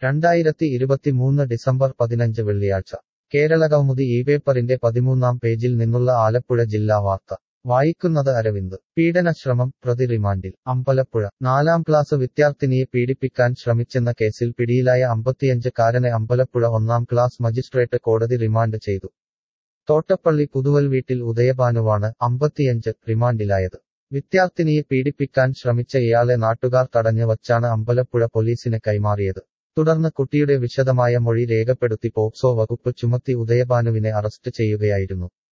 രണ്ടായിരത്തി ഇരുപത്തിമൂന്ന് ഡിസംബർ പതിനഞ്ച് വെള്ളിയാഴ്ച കേരളകൗമുദി ഈ പേപ്പറിന്റെ പതിമൂന്നാം പേജിൽ നിന്നുള്ള ആലപ്പുഴ ജില്ലാ വാർത്ത വായിക്കുന്നത് അരവിന്ദ് പീഡനശ്രമം പ്രതി റിമാൻഡിൽ അമ്പലപ്പുഴ നാലാം ക്ലാസ് വിദ്യാർത്ഥിനിയെ പീഡിപ്പിക്കാൻ ശ്രമിച്ചെന്ന കേസിൽ പിടിയിലായ അമ്പത്തിയഞ്ചുകാരനെ അമ്പലപ്പുഴ ഒന്നാം ക്ലാസ് മജിസ്ട്രേറ്റ് കോടതി റിമാൻഡ് ചെയ്തു തോട്ടപ്പള്ളി പുതുവൽ വീട്ടിൽ ഉദയഭാനുവാണ് അമ്പത്തിയഞ്ച് റിമാൻഡിലായത് വിദ്യാർത്ഥിനിയെ പീഡിപ്പിക്കാൻ ശ്രമിച്ച ഇയാളെ നാട്ടുകാർ തടഞ്ഞു വച്ചാണ് അമ്പലപ്പുഴ പോലീസിന് കൈമാറിയത് തുടർന്ന് കുട്ടിയുടെ വിശദമായ മൊഴി രേഖപ്പെടുത്തി പോക്സോ വകുപ്പ് ചുമത്തി ഉദയഭാനുവിനെ അറസ്റ്റ് ചെയ്യുകയായിരുന്നു